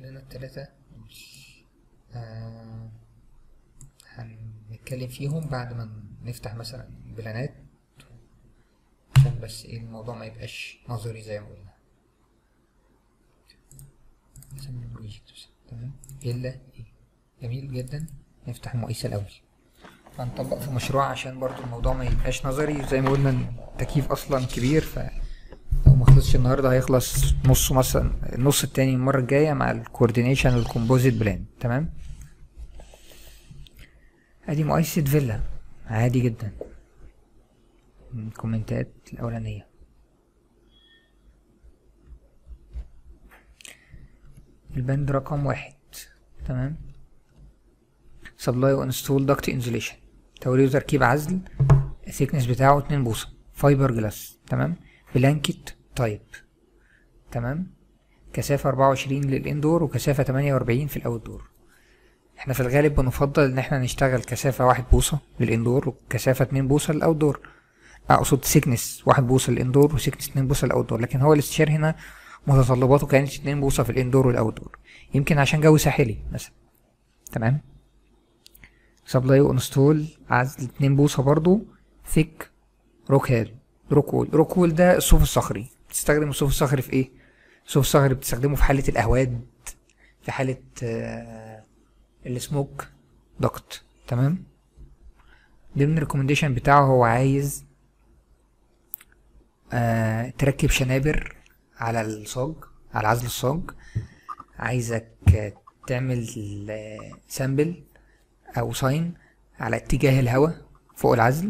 لنا التلاتة آه هنتكلم فيهم بعد ما نفتح مثلا بلانات عشان بس ايه الموضوع ما يبقاش نظري زي ما قلنا نسمي البروجكت بس، تمام الا ايه جميل جدا نفتح المقيسة الأول هنطبق في مشروع عشان برضو الموضوع ما يبقاش نظري زي ما قلنا التكييف أصلا كبير ف لو ما خلصش النهارده هيخلص نصه مثلا النص التاني المرة الجاية مع الكوردينيشن الكومبوزيت بلان تمام ادي مقايسة فيلا عادي جدا من الكومنتات الأولانية البند رقم واحد تمام سبلاي وانستول داكت انزوليشن توريد وتركيب عزل الثيكنس بتاعه اتنين بوصة فايبر جلاس تمام بلانكت تايب تمام كثافة أربعة وعشرين للإندور وكثافة تمانية وأربعين في الأوت دور احنا في الغالب بنفضل ان احنا نشتغل كثافة واحد بوصة للإندور وكثافة اتنين بوصة للأوت دور أقصد سيكنس واحد بوصة للإندور وسيكنس اتنين بوصة للأوت دور لكن هو الاستشار هنا متطلباته كانت اتنين بوصة في الإندور والأوت دور يمكن عشان جو ساحلي مثلا تمام سبلاي وانستول عزل اتنين بوصة برضو ثيك روك هيل روك وول روك وول ده الصوف الصخري بتستخدم الصوف الصخري في ايه الصوف الصخري بتستخدمه في حالة الأهواد في حالة آه السموك دكت تمام ضمن الريكومنديشن بتاعه هو عايز آه تركب شنابر على الصاج على عزل الصاج عايزك آه، تعمل سامبل او ساين على اتجاه الهواء فوق العزل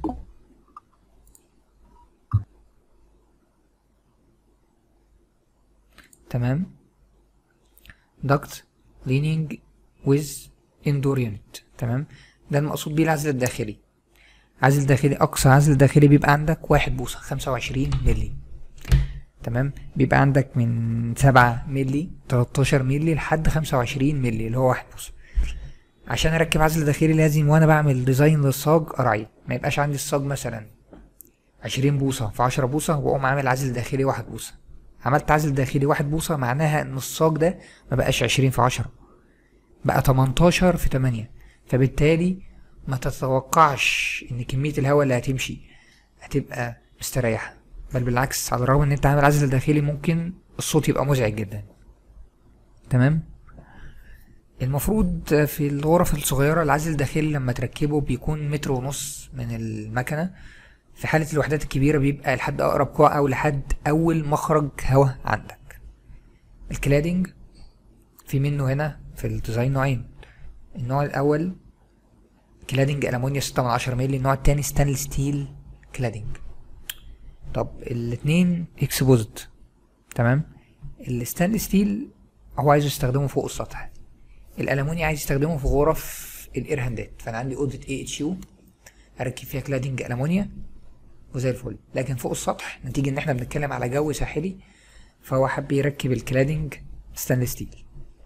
تمام duct leaning with indoor unit تمام ده المقصود بيه العزل الداخلي عزل داخلي اقصى عزل داخلي بيبقى عندك واحد بوصة خمسة وعشرين ملي تمام بيبقى عندك من سبعة ملي تلاتاشر ملي لحد خمسة وعشرين ملي اللي هو واحد بوصة عشان اركب عزل داخلي لازم وانا بعمل ديزاين للصاج اراعي ما يبقاش عندي الصاج مثلا عشرين بوصة في عشرة بوصة واقوم عامل عزل داخلي واحد بوصة عملت عزل داخلي واحد بوصة معناها ان الصاج ده ما بقاش عشرين في عشرة بقى تمنتاشر في تمانية فبالتالي ما تتوقعش ان كمية الهواء اللي هتمشي هتبقى مستريحة بل بالعكس على الرغم ان انت عامل عزل داخلي ممكن الصوت يبقى مزعج جدا تمام المفروض في الغرف الصغيرة العزل الداخلي لما تركبه بيكون متر ونص من المكنة في حالة الوحدات الكبيرة بيبقى لحد أقرب قاع أو لحد أول مخرج هواء عندك الكلادنج في منه هنا في الديزاين نوعين النوع الأول كلادنج ألمونيا ستة من عشرة مللي النوع التاني ستانلس ستيل كلادنج طب الاتنين اكسبوزد تمام الستانلس ستيل هو عايز يستخدمه فوق السطح الألمونيا عايز يستخدمه في غرف الإيرهاندات فأنا عندي أوضة اي اتش يو أركب فيها كلادنج ألمونيا وزي الفل لكن فوق السطح نتيجة إن احنا بنتكلم على جو ساحلي فهو حب يركب الكلادنج ستانلس ستيل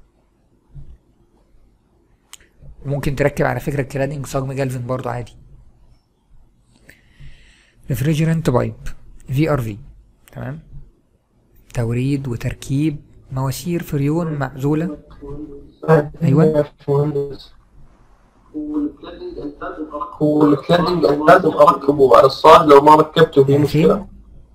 وممكن تركب على فكرة الكلادنج صاج جالفن برضو عادي ريفريجرنت بايب في ار في تمام توريد وتركيب مواسير فريون معزولة أيوة. هو الكلادنج أنا لازم اركبه على الصاج لو ما ركبته في يعني مشكله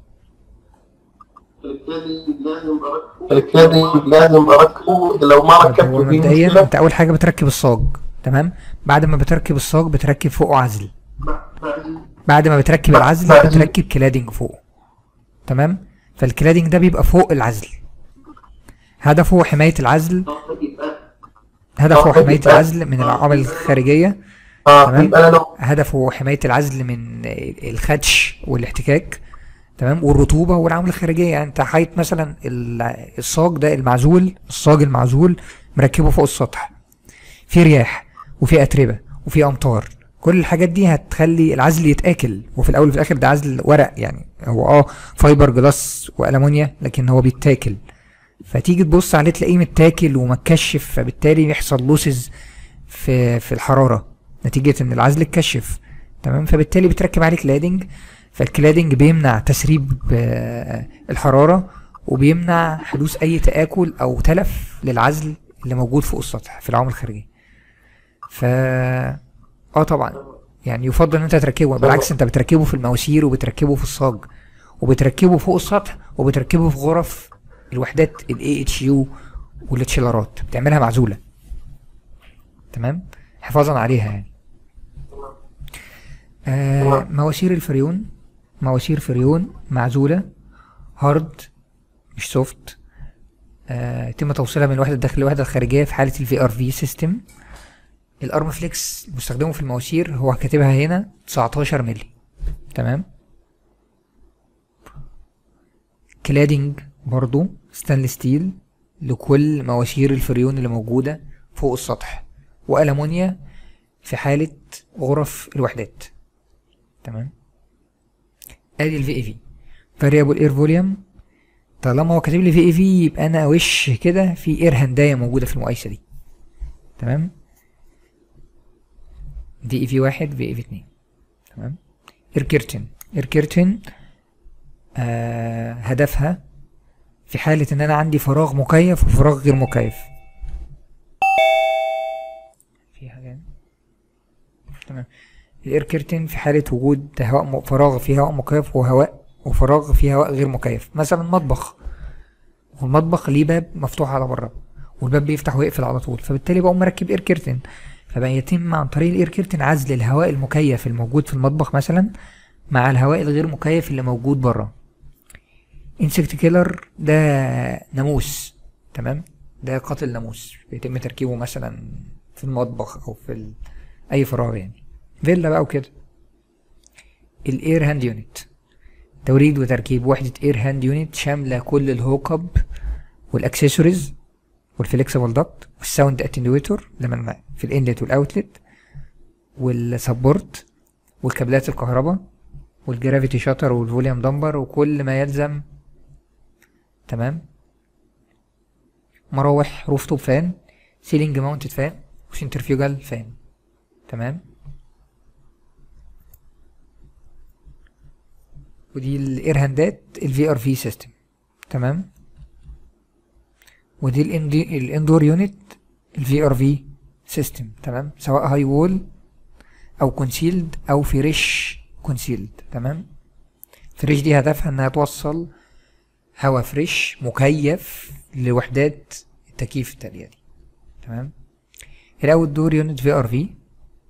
فين؟ الكلادنج لازم اركبه لو ما طب هو ركبته في مبدئيا مشكله انت اول حاجه بتركب الصاج تمام بعد ما بتركب الصاج بتركب فوقه عزل بعد ما بتركب العزل بعد- بتركب كلادنج فوقه تمام فالكلادنج ده بيبقى فوق العزل هدفه حمايه العزل هدفه آه، حمايه يبقى- العزل من العوامل الخارجيه اه تمام. يبقى انا لو هدفه حمايه العزل من الخدش والاحتكاك تمام والرطوبه والعوامل الخارجيه يعني انت حايط مثلا ال- الصاج ده المعزول الصاج المعزول مركبه فوق السطح في رياح وفي اتربه وفي امطار كل الحاجات دي هتخلي العزل يتاكل وفي الاول وفي الاخر ده عزل ورق يعني هو اه فايبر جلاس والمونيا لكن هو بيتاكل فتيجي تبص عليه تلاقيه متاكل ومتكشف فبالتالي يحصل لوسز في في الحراره نتيجه ان العزل اتكشف تمام فبالتالي بتركب عليه كلادنج فالكلادنج بيمنع تسريب آه، الحراره وبيمنع حدوث اي تآكل او تلف للعزل اللي موجود فوق السطح في العوامل الخارجية ف اه طبعا يعني يفضل ان انت تركبه بالعكس انت بتركبه في المواسير وبتركبه في الصاج وبتركبه فوق السطح وبتركبه في غرف الوحدات الاي اتش يو والتشيلرات بتعملها معزولة تمام حفاظا عليها يعني آه مواسير الفريون مواسير فريون معزولة هارد مش سوفت آه، يتم توصيلها من الوحدة الداخلية للوحدة الخارجية في حالة الفي ار في سيستم الارم فليكس المستخدمه في المواسير هو كاتبها هنا 19 مللي تمام كلادنج برضو ستانلس ستيل لكل مواسير الفريون اللي موجودة فوق السطح وألمونيا في حالة غرف الوحدات تمام ادي الفي اي في فاريبل اير فوليوم طالما هو كاتب لي في اي في يبقى انا وش كده في اير هندايه موجوده في المقايسه دي تمام في اي في واحد في اي في اتنين تمام اير كيرتن اير كيرتن آه هدفها في حالة ان انا عندي فراغ مكيف وفراغ غير مكيف في حاجة تمام الاير كيرتن في حالة وجود هواء م... فراغ فيه هواء مكيف وهواء وفراغ فيه هواء غير مكيف مثلا مطبخ والمطبخ ليه باب مفتوح على بره والباب بيفتح ويقفل على طول فبالتالي بقوم مركب اير كيرتن فبقى يتم عن طريق الاير كيرتن عزل الهواء المكيف الموجود في المطبخ مثلا مع الهواء الغير مكيف اللي موجود بره انسكت كيلر ده ناموس تمام ده قاتل ناموس بيتم تركيبه مثلا في المطبخ او في ال... اي فراغ يعني فيلا بقى وكده الاير هاند يونت توريد وتركيب وحدة اير هاند يونت شاملة كل الهوك اب والاكسسوارز والفليكسبل دكت والساوند اتنيويتور لما في الانلت والاوتلت والسبورت والكابلات الكهرباء والجرافيتي شاتر والفوليوم دمبر وكل ما يلزم تمام مراوح روف توب فان سيلينج ماونتد فان وسنترفيوجال فان تمام ودي الاير هاندات الفي ار في سيستم تمام ودي الاندي الاندور يونت الفي ار في سيستم تمام سواء هاي وول او كونسيلد او فريش كونسيلد تمام فريش دي هدفها انها توصل هواء فريش مكيف لوحدات التكييف التالية دي تمام الاوت دور يونت في ار في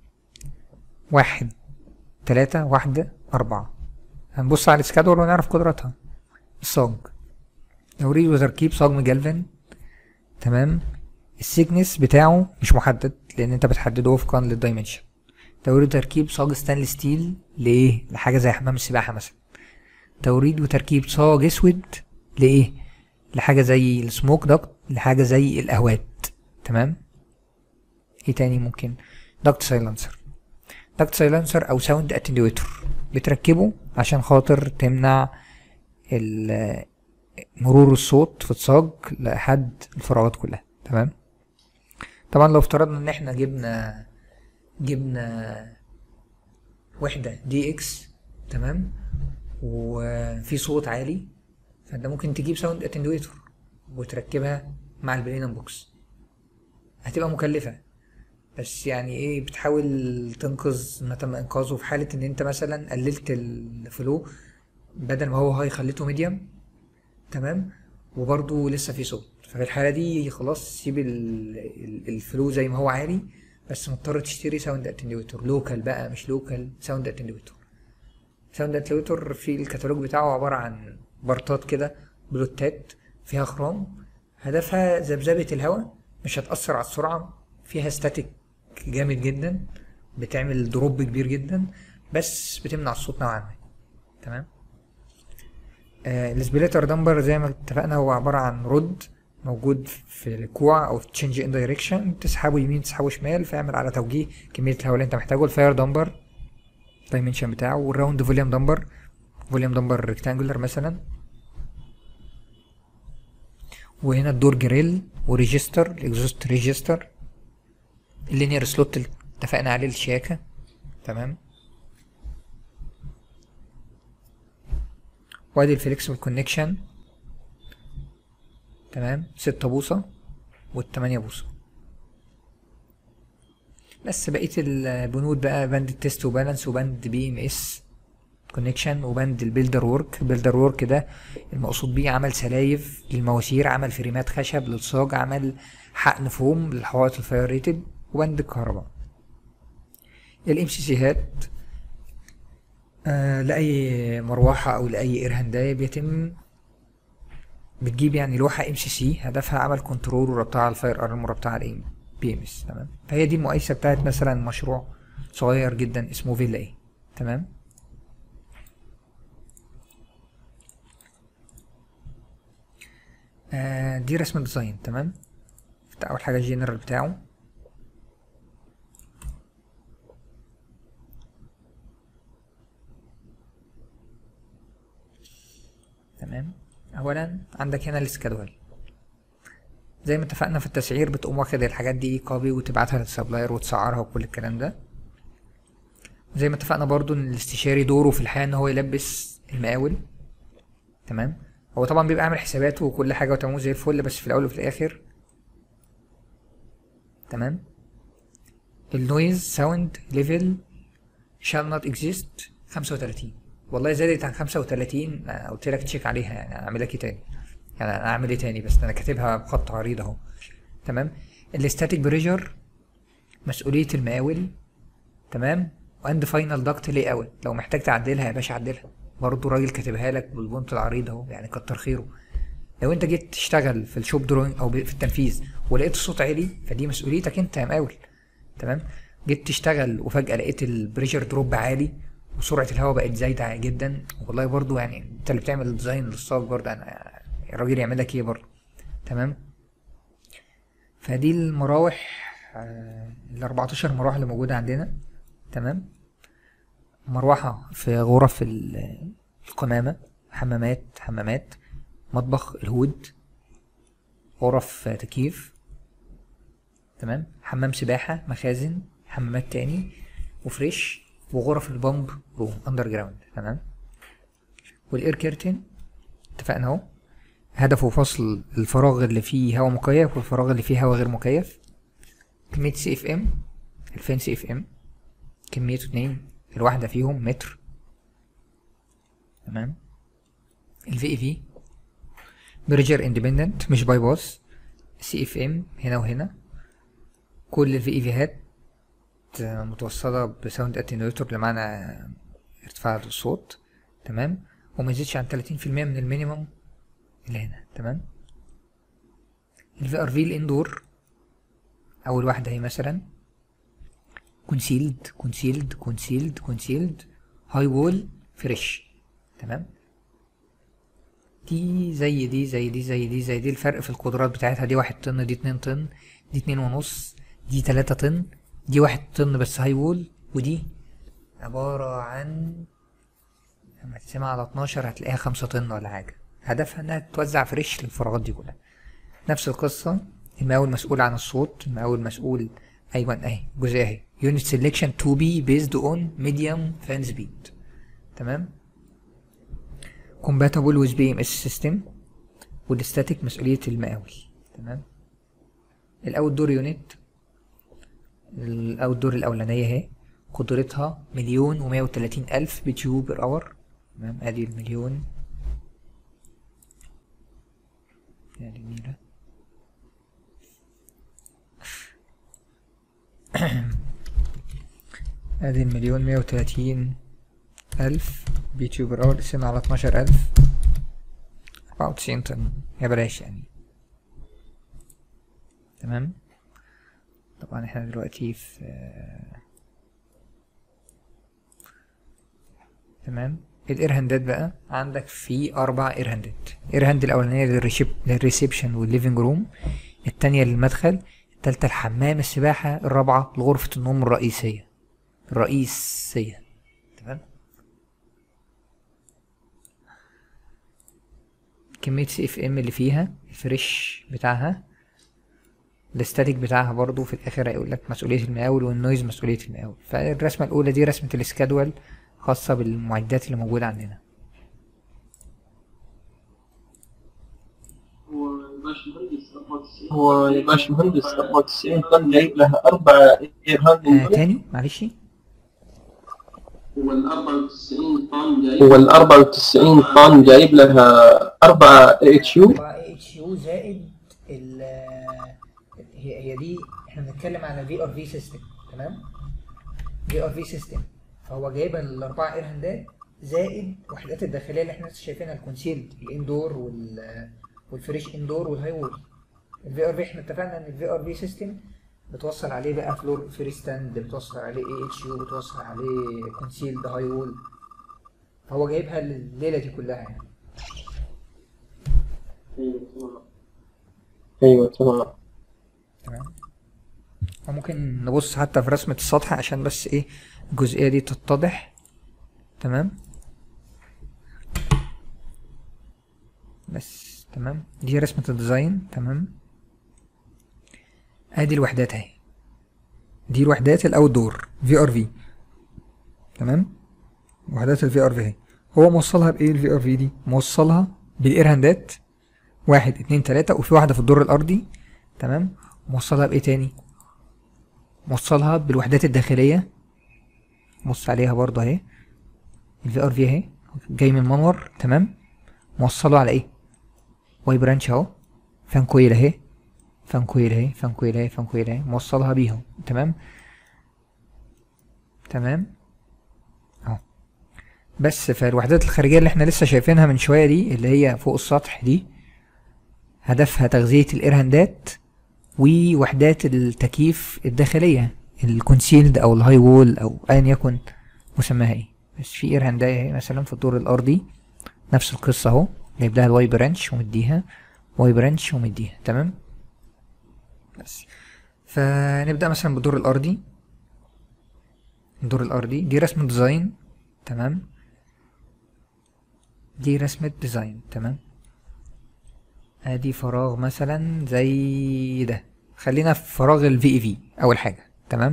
واحد تلاتة واحدة أربعة هنبص على السكادول ونعرف قدراتها الصاج توريد وتركيب صاج مجلفن تمام السيكنس بتاعه مش محدد لان انت بتحدده وفقا للدايمنشن توريد وتركيب صاج ستانلس ستيل لايه لحاجه زي حمام السباحه مثلا توريد وتركيب صاج اسود لايه لحاجه زي السموك داكت لحاجه زي القهوات تمام ايه تاني ممكن داكت سايلنسر داكت سايلنسر او ساوند اتنيويتور بتركبه عشان خاطر تمنع ال- مرور الصوت في الصاج لحد الفراغات كلها تمام طبعا لو افترضنا ان احنا جبنا جبنا وحدة دي اكس تمام وفي صوت عالي فانت ممكن تجيب ساوند اتنويتور وتركبها مع البلينم بوكس هتبقى مكلفة بس يعني ايه بتحاول تنقذ ما تم انقاذه في حالة ان انت مثلا قللت الفلو بدل ما هو هاي خليته ميديم تمام وبرضه لسه في صوت ففي الحالة دي خلاص سيب ال- ال- الفلو زي ما هو عالي بس مضطر تشتري ساوند اتنيويتور لوكال بقى مش لوكال ساوند اتنيويتور ساوند اتنيويتور في الكتالوج بتاعه عبارة عن بارتات كده بلوتات فيها خرام هدفها ذبذبة الهواء مش هتأثر على السرعة فيها ستاتيك جامد جدا بتعمل دروب كبير جدا بس بتمنع الصوت نوعا ما تمام آه السبليتر دمبر زي ما اتفقنا هو عبارة عن رد موجود في الكوع او في تشينج ان دايركشن تسحبه يمين تسحبه شمال فيعمل على توجيه كمية الهواء اللي انت محتاجه الفاير دمبر الدايمنشن بتاعه والراوند فوليوم دمبر فوليوم دمبر ريكتانجولار مثلا وهنا الدور جريل وريجستر الاكزوست ريجستر اللينير سلوت اللي اتفقنا عليه الشياكة تمام وادي الفليكسبل كونكشن تمام ستة بوصة والتمانية بوصة بس بقية البنود بقى بند التست وبالانس وبند بي ام اس كونكشن وبند البيلدر وورك البيلدر وورك ده المقصود بيه عمل سلايف للمواسير عمل فريمات خشب للصاج عمل حقن فوم للحوائط الفاير ريتد وبند الكهرباء الام سي سيهات آه لأي مروحة أو لأي إرهنداية بيتم بتجيب يعني لوحة ام سي سي هدفها عمل كنترول وربطها على الفاير ارم وربطها على الاي بي ام اس تمام فهي دي المقايسة بتاعت مثلا مشروع صغير جدا اسمه فيلا ايه تمام آه دي رسم الديزاين تمام ده اول حاجة الجنرال بتاعه تمام اولا عندك هنا السكادول زي ما اتفقنا في التسعير بتقوم واخد الحاجات دي كوبي وتبعتها للسبلاير وتسعرها وكل الكلام ده زي ما اتفقنا برضو ان الاستشاري دوره في الحياة ان هو يلبس المقاول تمام هو طبعا بيبقى عامل حساباته وكل حاجة وتمام زي الفل بس في الاول وفي الاخر تمام النويز ساوند ليفل shall not exist خمسة وتلاتين والله زادت عن خمسة وتلاتين قلت لك تشيك عليها يعني اعمل لك ايه تاني يعني انا اعمل ايه تاني بس انا كاتبها بخط عريض اهو تمام الاستاتيك بريشر مسؤولية المقاول تمام واند فاينل داكت لي اوت لو محتاج تعدلها يا باشا عدلها برضه راجل كاتبها لك بالبونت العريض اهو يعني كتر خيره لو انت جيت تشتغل في الشوب دروينج او في التنفيذ ولقيت الصوت عالي فدي مسؤوليتك انت يا مقاول تمام جيت تشتغل وفجأة لقيت البريشر دروب عالي وسرعة الهواء بقت زايدة جدا والله برضو يعني انت اللي بتعمل الديزاين للصاج برضو انا الراجل يعمل لك ايه برضو تمام فدي المراوح آه، ال 14 مروحة اللي موجودة عندنا تمام مروحة في غرف ال- القمامة حمامات حمامات مطبخ الهود غرف تكييف تمام حمام سباحة مخازن حمامات تاني وفريش وغرف البامب روم اندر جراوند تمام والاير كيرتن اتفقنا اهو هدفه فصل الفراغ اللي فيه هواء مكيف والفراغ اللي فيه هواء غير مكيف كمية سي اف ام الفين سي اف ام كميته اتنين الواحدة فيهم متر تمام الفي اي في بريجر اندبندنت مش باي باس سي اف ام هنا وهنا كل الفي اي فيهات متوصلة بساوند اتنيوتور بمعنى ارتفاع الصوت تمام وما يزيدش عن تلاتين في المية من المينيموم اللي هنا تمام الفي ار في الاندور اول واحدة هي مثلا كونسيلد كونسيلد كونسيلد كونسيلد هاي وول فريش تمام دي زي دي زي دي زي دي زي دي الفرق في القدرات بتاعتها دي واحد طن دي اتنين طن دي اتنين ونص دي تلاتة طن دي واحد طن بس هاي وول ودي عبارة عن لما تقسمها على اتناشر هتلاقيها خمسة طن ولا حاجة هدفها انها توزع فريش للفراغات دي كلها نفس القصة المقاول مسؤول عن الصوت المقاول مسؤول ايوه اهي جزء اهي unit selection to be based on medium fan speed تمام compatible with BMS system والستاتيك مسؤولية المقاول تمام الاوت دور يونت الاوت دور الاولانية اهي قدرتها مليون ومية وتلاتين الف بتيوب بر اور تمام ادي المليون يا جميلة ادي المليون مية وتلاتين الف بيتيوب بر اور قسمها على اتناشر الف اربعة وتسعين طن يا بلاش يعني تمام طبعا احنا دلوقتي في تمام الايرهاندات بقى عندك في اربع ايرهاندات ايرهاند الاولانيه للريشيب للريسبشن والليفنج روم التانية للمدخل التالتة الحمام السباحة الرابعة لغرفة النوم الرئيسية الرئيسية تمام كمية سي اف ام اللي فيها الفريش بتاعها الاستاتيك بتاعها برضو في الاخر هيقول لك مسؤولية المقاول والنويز مسؤولية المقاول فالرسمة الاولى دي رسمة السكادول خاصة بالمعدات اللي موجودة عندنا وباش هو يا باشمهندس 94 طن جايب لها أربع إير آه هاندلنج تاني معلش هو ال 94 طن جاي هو ال 94 طن جايب لها أربع اتش يو 4 اتش يو زائد ال هي هي دي احنا بنتكلم على في ار في سيستم تمام في ار في سيستم فهو جايبها الاربع اير هاندات زائد الوحدات الداخليه اللي احنا لسه شايفينها الكونسيلد الاندور وال والفريش اندور والهاي وول الفي ار في احنا اتفقنا ان الفي ار في سيستم بتوصل عليه بقى فلور فري ستاند بتوصل عليه اي اتش يو بتوصل عليه كونسيلد هاي وول فهو جايبها الليله دي كلها يعني أيوة تمام تمام وممكن نبص حتى في رسمة السطح عشان بس ايه الجزئية دي تتضح تمام بس تمام دي رسمة الديزاين تمام ادي الوحدات اهي دي الوحدات الاوت دور في ار في تمام وحدات الفي ار في اهي هو موصلها بايه الفي ار في دي موصلها بالاير هاندات واحد اتنين تلاتة وفي واحدة في الدور الارضي تمام موصلها بايه تاني موصلها بالوحدات الداخلية بص عليها برضه اهي الفي ار في اهي جاي من المنور تمام موصله على ايه واي برانش اهو فان كويل اهي فان كويل اهي فان كويل اهي فان كويل اهي موصلها بيهم تمام تمام اهو بس فالوحدات الخارجية اللي احنا لسه شايفينها من شوية دي اللي هي فوق السطح دي هدفها تغذية الايرهاندات ووحدات التكييف الداخلية الكونسيلد او الهاي وول او ايا يكن مسماها ايه بس في ايرهانداية اهي مثلا في الدور الارضي نفس القصة اهو جايب لها الواي برانش ومديها واي برانش ومديها تمام بس فنبدأ مثلا بالدور الارضي الدور الارضي دي رسمة ديزاين تمام دي رسمة ديزاين تمام ادي فراغ مثلا زي ده خلينا في فراغ ال في اول حاجة تمام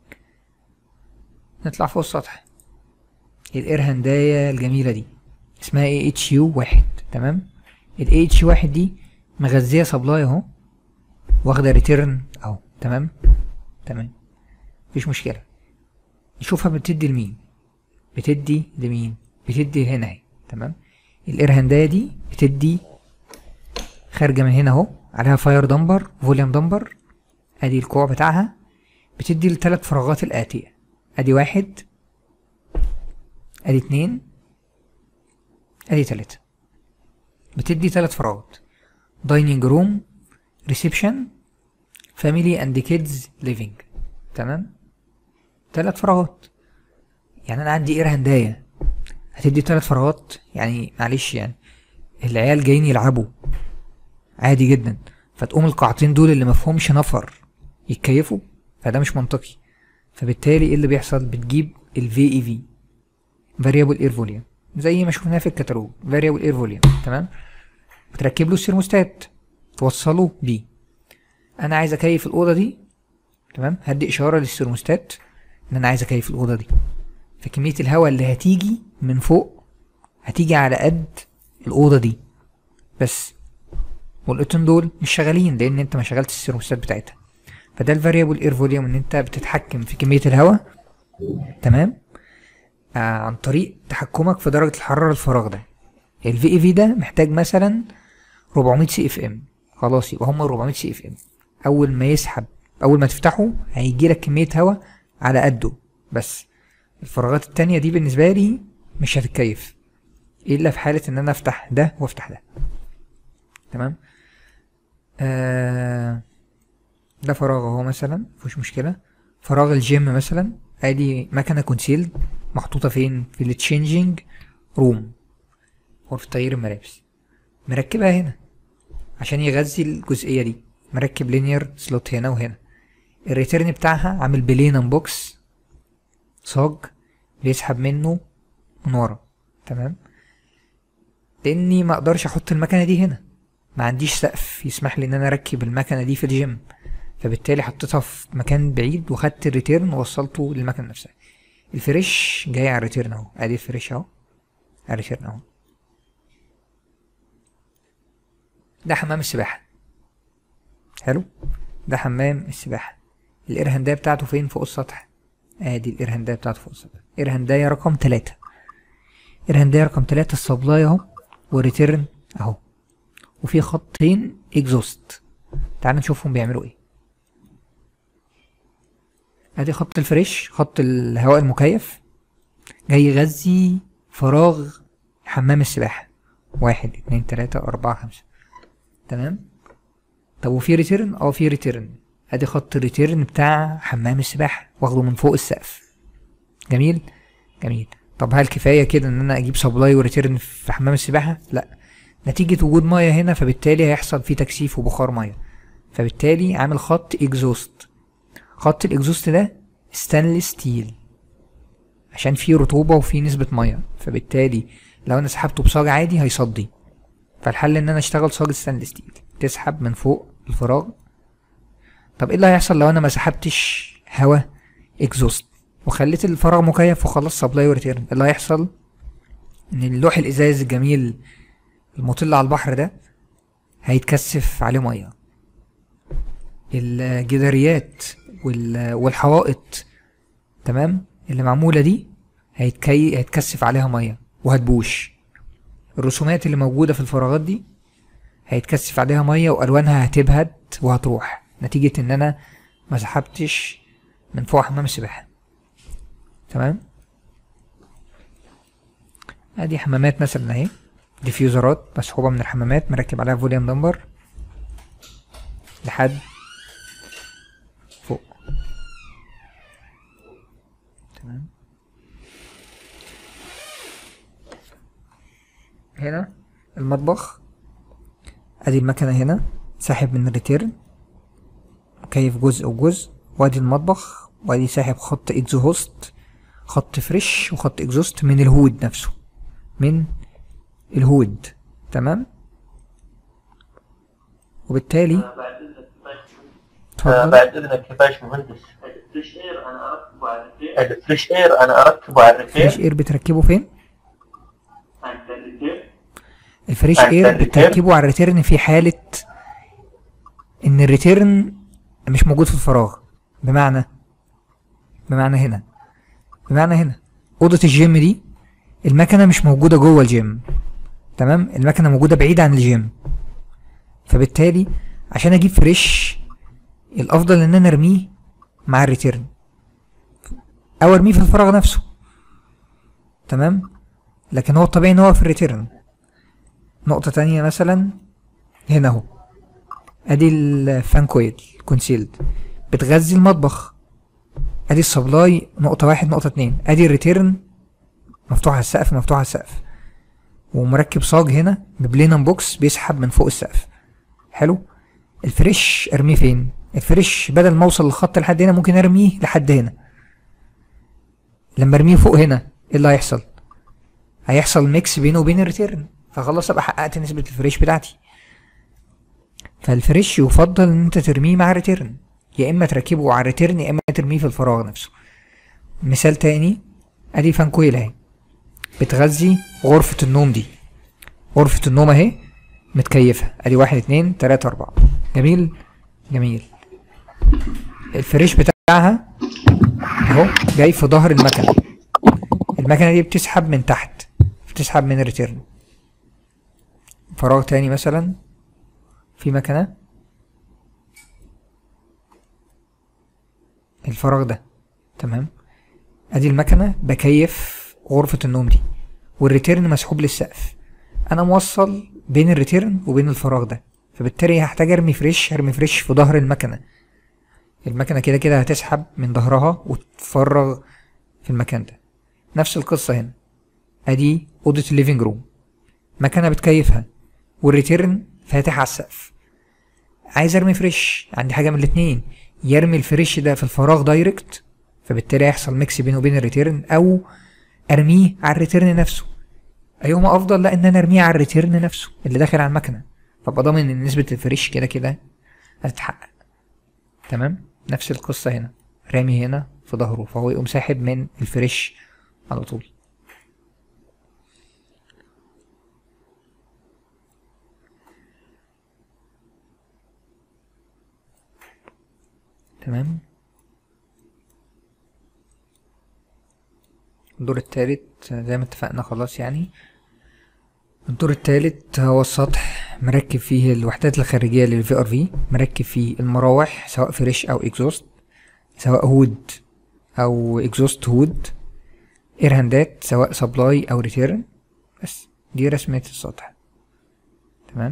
نطلع فوق السطح الاير هنداية الجميلة دي اسمها اي اتش يو واحد تمام الاي اتش واحد دي مغذية سبلاي اهو واخدة ريتيرن اهو تمام تمام مفيش مشكلة نشوفها بتدي لمين بتدي لمين بتدي هنا اهي تمام الاير هنداية دي بتدي خارجة من هنا اهو عليها فاير دمبر فوليوم دمبر ادي الكوع بتاعها بتدي الثلاث فراغات الآتية ادي واحد ادي اتنين ادي تلاتة بتدي تلات فراغات دايننج روم ريسبشن فاميلي اند كيدز ليفينج تمام تلات فراغات يعني انا عندي اير هنداية هتدي تلات فراغات يعني معلش يعني العيال جايين يلعبوا عادي جدا فتقوم القاعتين دول اللي مفهومش نفر يتكيفوا فده مش منطقي فبالتالي ايه اللي بيحصل بتجيب ال VEV variable air volume زي ما شفناه في الكتالوج variable air volume تمام بتركب له السيرموستات توصله بيه انا عايز اكيف الاوضه دي تمام هدي اشاره للسيرموستات ان انا عايز اكيف الاوضه دي فكميه الهواء اللي هتيجي من فوق هتيجي على قد الاوضه دي بس والاوضتين دول مش شغالين لان انت ما شغلتش السيرموستات بتاعتها فده الفاريبل اير فوليوم ان انت بتتحكم في كميه الهواء تمام آه عن طريق تحكمك في درجه الحراره الفراغ ده الفي اي في ده محتاج مثلا 400 سي اف ام خلاص يبقى هم 400 سي اف ام اول ما يسحب اول ما تفتحه هيجي لك كميه هواء على قده بس الفراغات التانية دي بالنسبة لي مش هتتكيف الا في حالة ان انا افتح ده وافتح ده تمام آه ده فراغ اهو مثلا مفيش مشكلة فراغ الجيم مثلا ادي مكنة كونسيلد محطوطة فين في التشينجينج روم غرفة تغيير الملابس مركبها هنا عشان يغذي الجزئية دي مركب لينير سلوت هنا وهنا الريتيرن بتاعها عامل بلينم بوكس صاج بيسحب منه من ورا تمام لاني ما اقدرش احط المكنه دي هنا ما عنديش سقف يسمح لي ان انا اركب المكنه دي في الجيم فبالتالي حطيتها في مكان بعيد وخدت الريتيرن ووصلته للمكنه نفسها الفريش جاي على الريتيرن اهو ادي الفريش اهو على الريتيرن اهو ده حمام السباحه حلو ده حمام السباحة الإرهنداية بتاعته فين فوق السطح ادي الإرهنداية بتاعته فوق السطح إرهنداية رقم تلاتة إرهنداية رقم تلاتة السبلاي اهو والريتيرن اهو وفي خطين اكزوست تعال نشوفهم بيعملوا ايه ادي خط الفريش خط الهواء المكيف جاي يغذي فراغ حمام السباحة واحد اتنين تلاتة أربعة خمسة تمام طب وفي ريتيرن اه في ريتيرن ادي خط الريتيرن بتاع حمام السباحة واخده من فوق السقف جميل جميل طب هل كفاية كده ان انا اجيب سبلاي وريتيرن في حمام السباحة لا نتيجة وجود مية هنا فبالتالي هيحصل فيه تكثيف وبخار مية فبالتالي عامل خط اكزوست خط الاكزوست ده ستانلس ستيل عشان فيه رطوبة وفيه نسبة مية فبالتالي لو انا سحبته بصاج عادي هيصدي فالحل ان انا اشتغل صاج ستانلس ستيل تسحب من فوق الفراغ طب ايه اللي هيحصل لو انا ما سحبتش هوا اكزوست وخليت الفراغ مكيف وخلصت سبلاي وريتيرن اللي هيحصل ان اللوح الازاز الجميل المطل على البحر ده هيتكثف عليه ميه الجداريات وال- والحوائط تمام اللي معمولة دي هيتكي هيتكثف عليها مية وهتبوش الرسومات اللي موجودة في الفراغات دي هيتكثف عليها مية وألوانها هتبهت وهتروح نتيجة إن أنا ما سحبتش من فوق حمام السباحة تمام ادي حمامات مثلا اهي ديفيوزرات مسحوبة من الحمامات مركب عليها فوليوم نمبر لحد فوق تمام هنا المطبخ ادي المكنة هنا ساحب من الريتيرن مكيف جزء وجزء وادي المطبخ وادي ساحب خط اكزوست خط فريش وخط اكزوست من الهود نفسه من الهود تمام وبالتالي بعد اذنك كفاية آه، اتفضل بعد اذنك يا باش مهندس الفريش اير انا اركبه على الريتير الفريش اير انا اركبه على فريش الريتير اير بتركبه فين عند الريتير الفريش عند اير الريتيرن؟ بتركبه على الريتيرن في حالة ان الريتيرن مش موجود في الفراغ بمعنى بمعنى هنا بمعنى هنا اوضة الجيم دي المكنة مش موجودة جوه الجيم تمام المكنة موجودة بعيد عن الجيم فبالتالي عشان اجيب فريش الافضل ان انا ارميه مع الريتيرن او ارميه في الفراغ نفسه تمام لكن هو الطبيعي ان هو في الريتيرن نقطة تانية مثلا هنا اهو ادي الفان كويل كونسيلد بتغذي المطبخ ادي السبلاي نقطة واحد نقطة اتنين ادي الريتيرن مفتوح على السقف مفتوح على السقف ومركب صاج هنا ببلينم بوكس بيسحب من فوق السقف حلو الفريش ارميه فين الفريش بدل ما اوصل للخط لحد هنا ممكن ارميه لحد هنا لما ارميه فوق هنا ايه اللي هيحصل هيحصل ميكس بينه وبين الريتيرن فخلاص ابقى حققت نسبة الفريش بتاعتي فالفريش يفضل ان انت ترميه مع الريتيرن يا اما تركبه على الريتيرن يا اما ترميه في الفراغ نفسه مثال تاني ادي فانكويل اهي بتغذي غرفة النوم دي غرفة النوم اهي متكيفة ادي واحد اتنين تلاتة اربعة جميل جميل الفريش بتاعها اهو جاي في ظهر المكنة المكنة دي بتسحب من تحت بتسحب من الريتيرن فراغ تاني مثلا في مكنة الفراغ ده تمام ادي المكنة بكيف غرفة النوم دي والريتيرن مسحوب للسقف انا موصل بين الريتيرن وبين الفراغ ده فبالتالي هحتاج ارمي فريش ارمي فريش في ظهر المكنة المكنة كده كده هتسحب من ظهرها وتفرغ في المكان ده نفس القصة هنا ادي اوضة الليفينج روم مكنة بتكيفها والريتيرن فاتح على السقف عايز ارمي فريش عندي حاجة من الاتنين يرمي الفريش ده في الفراغ دايركت فبالتالي هيحصل ميكس بينه وبين الريتيرن او ارميه على الريتيرن نفسه ايهما افضل لا ان انا ارميه على الريتيرن نفسه اللي داخل على المكنه فابقى ضامن ان نسبه الفريش كده كده هتتحقق تمام نفس القصه هنا رامي هنا في ظهره فهو يقوم ساحب من الفريش على طول تمام الدور التالت زي ما اتفقنا خلاص يعني الدور التالت هو السطح مركب فيه الوحدات الخارجية للفي ار في مركب فيه المراوح سواء فريش او اكزوست سواء هود او اكزوست هود ايرهاندات سواء سبلاي او ريتيرن بس دي رسمة السطح تمام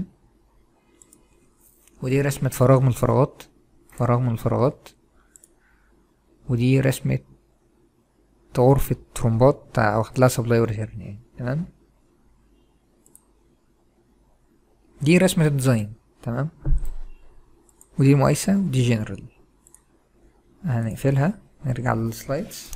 ودي رسمة فراغ من الفراغات فراغ من الفراغات ودي رسمة غرفة ترومبات واخد لها سبلاي وريتيرن يعني تمام دي رسمة الديزاين تمام ودي مقايسة ودي جنرال هنقفلها نرجع للسلايدز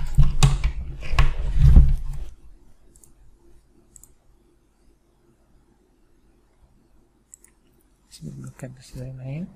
نسيب البلوكات بس زي ما هي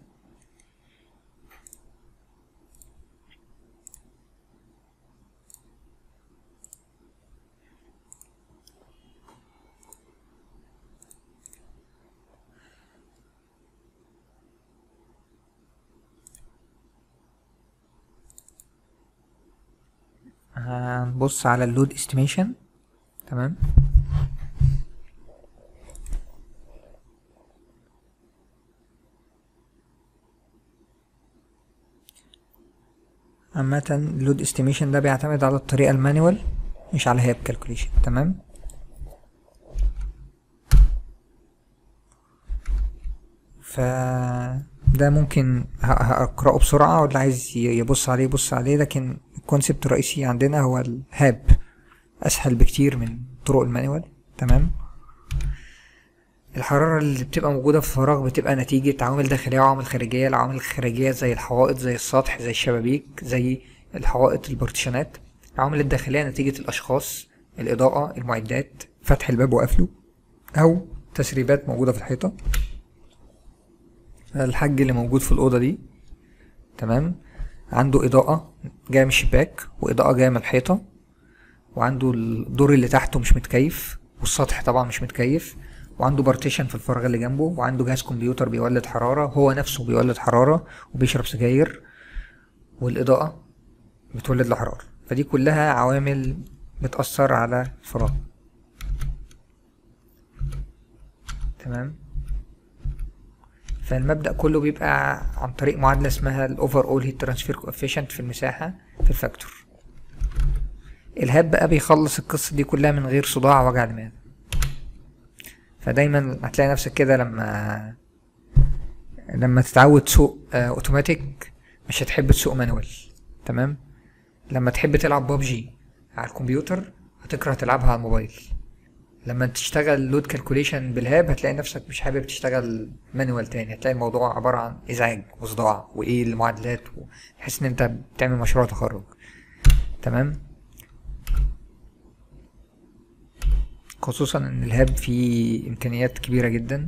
هنبص على اللود استيميشن تمام عامة اللود استيميشن ده بيعتمد على الطريقة المانيوال مش على هياب كالكوليشن تمام ف ده ممكن ه- هقرأه بسرعة واللي عايز ي- يبص عليه يبص عليه لكن الكونسيبت الرئيسي عندنا هو الهاب أسهل بكتير من طرق المانيوال تمام الحرارة اللي بتبقى موجودة في الفراغ بتبقى نتيجة عوامل داخلية وعوامل خارجية العوامل الخارجية زي الحوائط زي السطح زي الشبابيك زي الحوائط البارتيشنات العوامل الداخلية نتيجة الأشخاص الإضاءة المعدات فتح الباب وقفله أو تسريبات موجودة في الحيطة الحاج اللي موجود في الأوضة دي تمام عنده إضاءة جاية من الشباك وإضاءة جاية من الحيطة وعنده الدور اللي تحته مش متكيف والسطح طبعا مش متكيف وعنده بارتيشن في الفراغ اللي جنبه وعنده جهاز كمبيوتر بيولد حرارة هو نفسه بيولد حرارة وبيشرب سجاير والإضاءة بتولد له حرارة فدي كلها عوامل بتأثر على الفراغ تمام فالمبدأ كله بيبقى عن طريق معادلة اسمها الاوفر اول هيت ترانسفير كوفيشنت في المساحة في الفاكتور الهاب بقى بيخلص القصة دي كلها من غير صداع وجع دماغ فدايما هتلاقي نفسك كده لما لما تتعود تسوق آه، اوتوماتيك مش هتحب تسوق مانوال تمام لما تحب تلعب ببجي على الكمبيوتر هتكره تلعبها على الموبايل لما تشتغل لود كالكوليشن بالهاب هتلاقي نفسك مش حابب تشتغل مانوال تاني هتلاقي الموضوع عبارة عن ازعاج وصداع وايه المعادلات وتحس ان انت بتعمل مشروع تخرج تمام خصوصا ان الهاب فيه امكانيات كبيرة جدا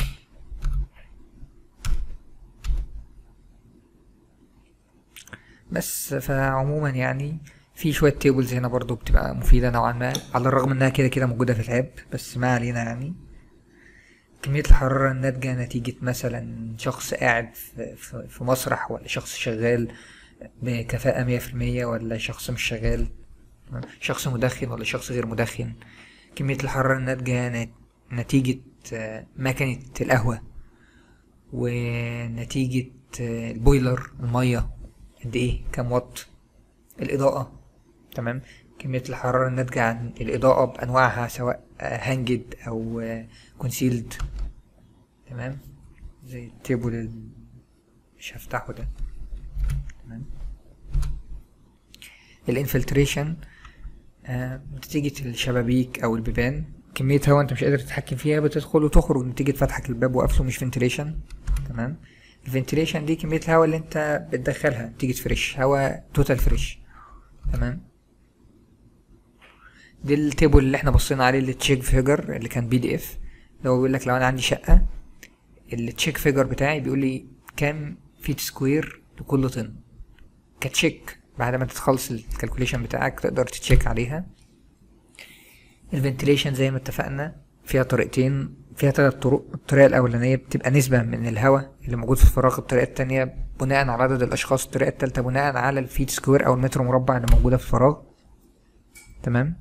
بس فعموما يعني في شوية تيبلز هنا برضو بتبقى مفيدة نوعا ما على الرغم انها كده كده موجودة في الهاب بس ما علينا يعني كمية الحرارة الناتجة نتيجة مثلا شخص قاعد في, في, في مسرح ولا شخص شغال بكفاءة مية في المية ولا شخص مش شغال شخص مدخن ولا شخص غير مدخن كمية الحرارة الناتجة نت- نتيجة آه، مكنة القهوة ونتيجة آه، البويلر المية قد ايه كام واط الإضاءة تمام كمية الحرارة الناتجة عن الإضاءة بأنواعها سواء هانجد أو كونسيلد تمام زي التيبل ال- مش هفتحه ده تمام الانفلتريشن نتيجة الشبابيك أو البيبان كمية هواء أنت مش قادر تتحكم فيها بتدخل وتخرج نتيجة فتحك الباب وقفله مش فنتليشن تمام الفنتليشن دي كمية الهواء اللي أنت بتدخلها نتيجة فريش هواء توتال فريش تمام دي التيبل اللي احنا بصينا عليه اللي تشيك فيجر اللي كان بي دي اف اللي هو بيقول لك لو انا عندي شقة التشيك فيجر بتاعي بيقول لي كام فيت سكوير لكل طن كتشيك بعد ما تخلص الكالكوليشن بتاعك تقدر تتشيك عليها الفنتليشن زي ما اتفقنا فيها طريقتين فيها ثلاث طرق الطريقة الأولانية بتبقى نسبة من الهواء اللي موجود في الفراغ الطريقة التانية بناء على عدد الأشخاص الطريقة التالتة بناء على الفيت سكوير أو المتر مربع اللي موجودة في الفراغ تمام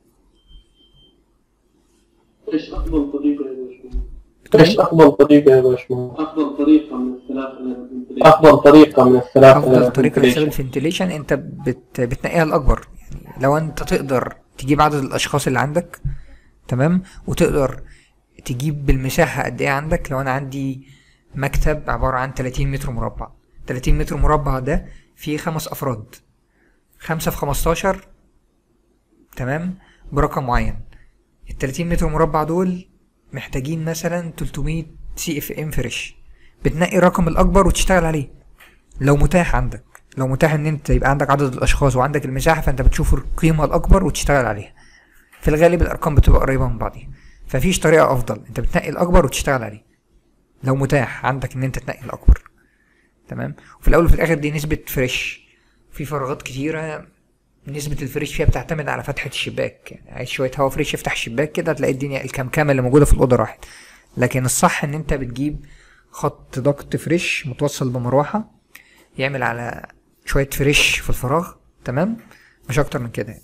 ايش افضل طريقه يا باشمهندس؟ ايش افضل طريقة يا باشمهندس؟ افضل طريقه من الثلاثه اللي افضل طريقة من الثلاث افضل طريقه لحساب الفنتيليشن انت بت... بتنقيها الاكبر يعني لو انت تقدر تجيب عدد الاشخاص اللي عندك تمام وتقدر تجيب بالمساحه قد ايه عندك لو انا عندي مكتب عباره عن 30 متر مربع 30 متر مربع ده فيه خمس افراد خمسة في 15 تمام برقم معين ال 30 متر مربع دول محتاجين مثلا 300 سي اف ام فريش بتنقي الرقم الاكبر وتشتغل عليه لو متاح عندك لو متاح ان انت يبقى عندك عدد الاشخاص وعندك المساحه فانت بتشوف القيمه الاكبر وتشتغل عليها في الغالب الارقام بتبقى قريبه من بعضها ففيش طريقه افضل انت بتنقي الاكبر وتشتغل عليه لو متاح عندك ان انت تنقي الاكبر تمام وفي الاول وفي الاخر دي نسبه فريش في فراغات كتيره نسبة الفريش فيها بتعتمد على فتحة الشباك يعني عايز شوية هوا فريش يفتح الشباك كده هتلاقي الدنيا الكمكمة اللي موجودة في الأوضة راحت لكن الصح إن أنت بتجيب خط ضغط فريش متوصل بمروحة يعمل على شوية فريش في الفراغ تمام مش أكتر من كده يعني.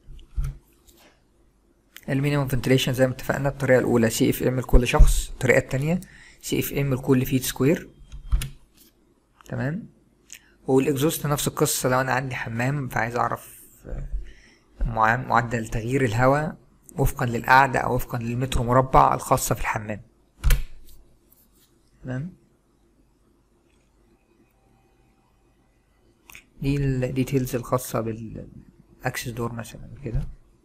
المينيمم فنتليشن زي ما اتفقنا الطريقة الأولى سي اف ام لكل شخص الطريقة التانية سي اف ام لكل فيت سكوير تمام والاكزوست نفس القصة لو انا عندي حمام فعايز اعرف آه، مع- معدل تغيير الهواء وفقا للقعدة او وفقا للمتر مربع الخاصة في الحمام تمام دي الديتيلز الخاصة بالاكسس دور مثلا كده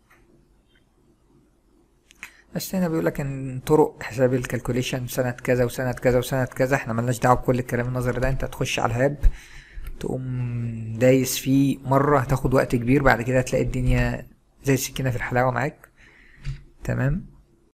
بس هنا بيقولك ان طرق حساب الكالكوليشن سنة كذا وسنة كذا وسنة كذا احنا ملناش دعوة بكل الكلام النظري ده انت تخش على الهاب تقوم دايس فيه مرة هتاخد وقت كبير بعد كده هتلاقي الدنيا زي السكينة في الحلاوة معاك تمام